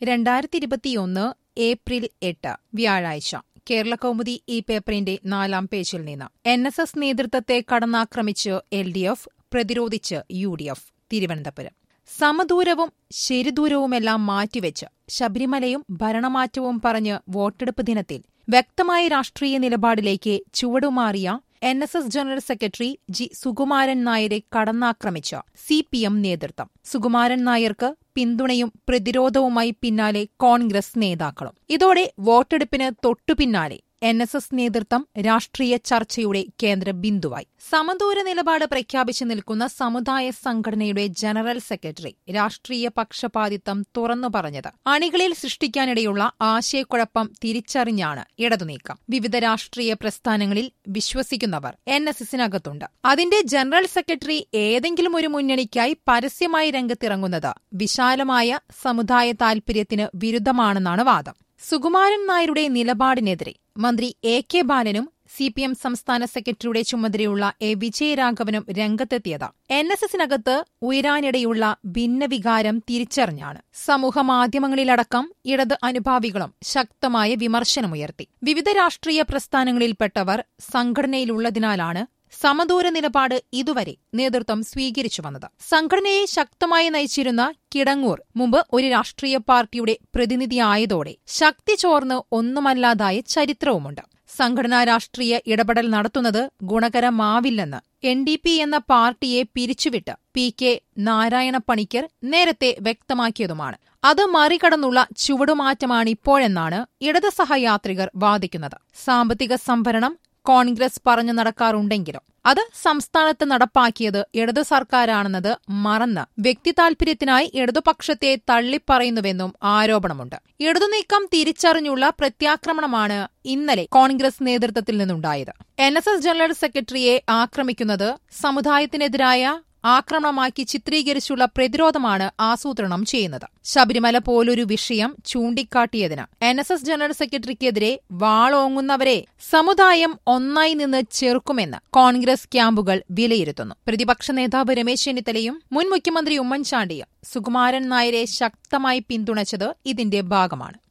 രണ്ടായിരത്തി ഇരുപത്തിയൊന്ന് ഏപ്രിൽ എട്ട് വ്യാഴാഴ്ച കേരളകൗമുദി ഈ പേപ്പറിന്റെ നാലാം പേജിൽ നിന്ന് എൻ എസ് എസ് നേതൃത്വത്തെ കടന്നാക്രമിച്ച് എൽ ഡി എഫ് പ്രതിരോധിച്ച് യു ഡി എഫ് തിരുവനന്തപുരം സമദൂരവും ശരിദൂരവുമെല്ലാം മാറ്റിവെച്ച് ശബരിമലയും ഭരണമാറ്റവും പറഞ്ഞ് വോട്ടെടുപ്പ് ദിനത്തിൽ വ്യക്തമായ രാഷ്ട്രീയ നിലപാടിലേക്ക് ചുവടുമാറിയ N S S general secretary G Sukumaran നായരെ കടന്നാക്രമിച്ച സി പി എം നേതൃത്വം സുകുമാരൻ നായർക്ക് പിന്തുണയും പ്രതിരോധവുമായി പിന്നാലെ കോൺഗ്രസ് നേതാക്കളും ഇതോടെ വോട്ടെടുപ്പിന് തൊട്ടുപിന്നാലെ എൻ എസ് എസ് നേതൃത്വം രാഷ്ട്രീയ ചർച്ചയുടെ കേന്ദ്ര ബിന്ദുവായി സമദൂര നിലപാട് പ്രഖ്യാപിച്ചു നിൽക്കുന്ന സമുദായ സംഘടനയുടെ ജനറൽ സെക്രട്ടറി രാഷ്ട്രീയ പക്ഷപാതിത്വം തുറന്നു പറഞ്ഞത് അണികളിൽ സൃഷ്ടിക്കാനിടയുള്ള ആശയക്കുഴപ്പം തിരിച്ചറിഞ്ഞാണ് ഇടതുനീക്കം വിവിധ രാഷ്ട്രീയ പ്രസ്ഥാനങ്ങളിൽ വിശ്വസിക്കുന്നവർ എൻ എസ് എസിനകത്തുണ്ട് അതിന്റെ ജനറൽ സെക്രട്ടറി ഏതെങ്കിലും ഒരു മുന്നണിക്കായി പരസ്യമായി രംഗത്തിറങ്ങുന്നത് വിശാലമായ സമുദായ താൽപര്യത്തിന് വിരുദ്ധമാണെന്നാണ് വാദം സുകുമാരൻ നായരുടെ നിലപാടിനെതിരെ മന്ത്രി എ കെ ബാലനും സി പി എം സംസ്ഥാന സെക്രട്ടറിയുടെ ചുമതലയുള്ള എ വിജയരാഘവനും രംഗത്തെത്തിയത് എൻ എസ് എസിനകത്ത് ഉയരാനിടയുള്ള ഭിന്നവികാരം തിരിച്ചറിഞ്ഞാണ് സമൂഹമാധ്യമങ്ങളിലടക്കം ഇടത് അനുഭാവികളും ശക്തമായ വിമർശനമുയർത്തി വിവിധ രാഷ്ട്രീയ പ്രസ്ഥാനങ്ങളിൽപ്പെട്ടവർ സംഘടനയിലുള്ളതിനാലാണ് സമദൂര നിലപാട് ഇതുവരെ നേതൃത്വം സ്വീകരിച്ചു വന്നത് സംഘടനയെ ശക്തമായി നയിച്ചിരുന്ന കിടങ്ങൂർ മുമ്പ് ഒരു രാഷ്ട്രീയ പാർട്ടിയുടെ പ്രതിനിധിയായതോടെ ശക്തി ചോർന്ന് ഒന്നുമല്ലാതായ ചരിത്രവുമുണ്ട് സംഘടനാ രാഷ്ട്രീയ ഇടപെടൽ നടത്തുന്നത് ഗുണകരമാവില്ലെന്ന് എൻ ഡി പി എന്ന പാർട്ടിയെ പിരിച്ചുവിട്ട് പി കെ നാരായണ പണിക്കർ നേരത്തെ വ്യക്തമാക്കിയതുമാണ് അത് മറികടന്നുള്ള ചുവടുമാറ്റമാണിപ്പോഴെന്നാണ് ഇടത് സഹയാത്രികർ വാദിക്കുന്നത് സാമ്പത്തിക സംഭരണം കോൺഗ്രസ് പറഞ്ഞു നടക്കാറുണ്ടെങ്കിലും അത് സംസ്ഥാനത്ത് നടപ്പാക്കിയത് ഇടതു സർക്കാരാണെന്നത് മറന്ന് വ്യക്തിതാൽപര്യത്തിനായി ഇടതുപക്ഷത്തെ തള്ളിപ്പറയുന്നുവെന്നും ആരോപണമുണ്ട് ഇടതുനീക്കം തിരിച്ചറിഞ്ഞുള്ള പ്രത്യാക്രമണമാണ് ഇന്നലെ കോൺഗ്രസ് നേതൃത്വത്തിൽ നിന്നുണ്ടായത് എൻ എസ് എസ് ജനറൽ സെക്രട്ടറിയെ ആക്രമിക്കുന്നത് സമുദായത്തിനെതിരായ ആക്രമണമാക്കി ചിത്രീകരിച്ചുള്ള പ്രതിരോധമാണ് ആസൂത്രണം ചെയ്യുന്നത് ശബരിമല പോലൊരു വിഷയം ചൂണ്ടിക്കാട്ടിയതിന് എൻ എസ് എസ് ജനറൽ സെക്രട്ടറിക്കെതിരെ വാളോങ്ങുന്നവരെ സമുദായം ഒന്നായി നിന്ന് ചെറുക്കുമെന്ന് കോൺഗ്രസ് ക്യാമ്പുകൾ വിലയിരുത്തുന്നു പ്രതിപക്ഷ നേതാവ് രമേശ് ചെന്നിത്തലയും മുൻ മുഖ്യമന്ത്രി ഉമ്മൻചാണ്ടിയും സുകുമാരൻ നായരെ ശക്തമായി പിന്തുണച്ചത് ഇതിന്റെ ഭാഗമാണ്